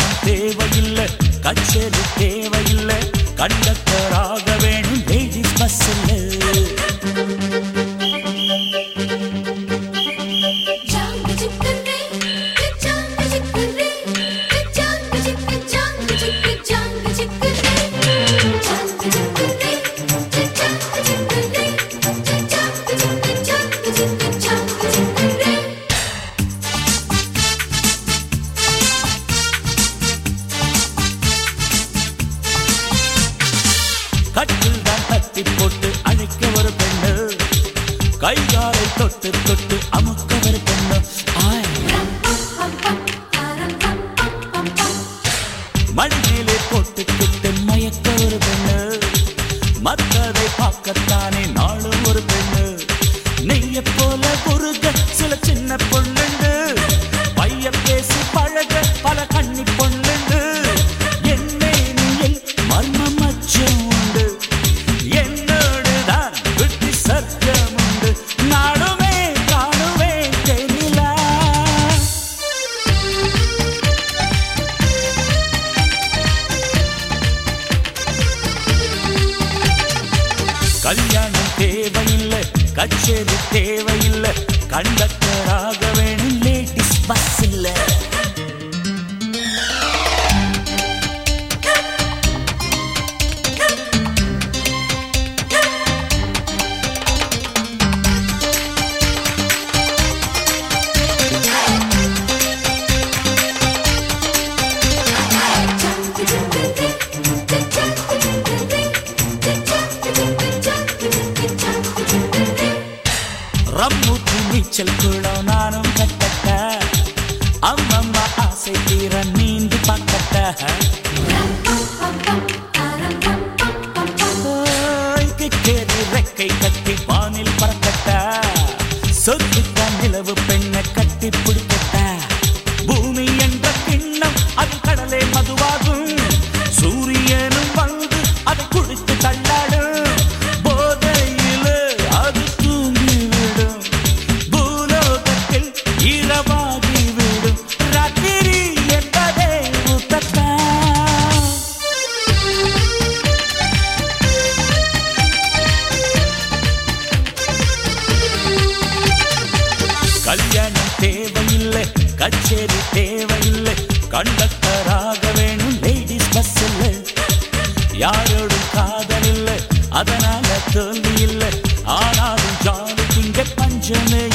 கல்யாணம் தேவையில்லை கச்சேரி தேவையில்லை கண்டக்டராக வேணும் லேடிஸ் பஸ்ஸில் ஜாங்கு ஜிக்கரே ஜாங்கு ஜிக்கரே ஜாங்கு ஜிக்க ஜாங்கு ஜிக்க ஜாங்கு ஜிக்கரே ஜாங்கு ஜிக்கரே ஜாங்கு ஜிக்கரே ஜாங்கு ஜிக்க ஜாங்கு ஜிக்க ஜாங்கு ஜிக்கரே கட்டில் தான் தட்டி போட்டு அழைக்க ஒரு பெண்ணு கைகாலை தொட்டு தொட்டு அமுக்க ஒரு பெண்ணு ஆய் மணி மேலே போட்டுக்கிட்டு மயக்க ஒரு பெண்ணு மத்ததை பார்க்கத்தானே நாளும் ஒரு பெண்ணு நெய்ய போல குறுக சில சின்ன பொண்ணுண்டு பைய பேசி பழக பல கண்ணி பொண்ணுண்டு எண்ணெயில் மர்ம மச்சம் உண்டு என்னோடுதான் விட்டு சர்க்கம் உண்டு நாடுமே காணுவே தெரியல கல்யாணம் தேவையில்லை கச்சேரி தேவையில்லை கண்டக்டராக வேணும் லேடிஸ் பஸ் இல்லை ஜாங்கு ஜிக்கரே ஜாங்கு ஜிக்கரே ஜாங்கு ஜிக்க ஜாங்கு ஜிக்க ஜாங்கு ஜிக்கரே ரம்மூத்தி நீச்சல் குளம் நானும் கட்டட்ட அம்மம்மா ஆசை தீர நீந்தி பார்க்கட்ட கேரி ரெக்கை கட்டி வானில் பறக்கட்ட சொத்துத்தான் நிலவு பெண்ணை கட்டி பிடிக்கட்ட பூமி என்ற கிண்ணம் அது கடலே மதுவாகும் சூரியனும் வந்து அதை குடித்து தள்ளாடும் போதையிலே அது தூங்கிவிடும் பூலோகத்தில் இரவாகிவிடும் ராத்திரி என்பதே உத்தத்தான் கல்யாணம் தேவையில்லை கச்சேரி தேவையில்லை கண்டக்டராக வேணும் லேடிஸ் பஸ்ஸில் யாரோடும் காதல் இல்லை அதனால தோல்வி இல்லை ஆனாலும் ஜாலி திங்க பஞ்சமே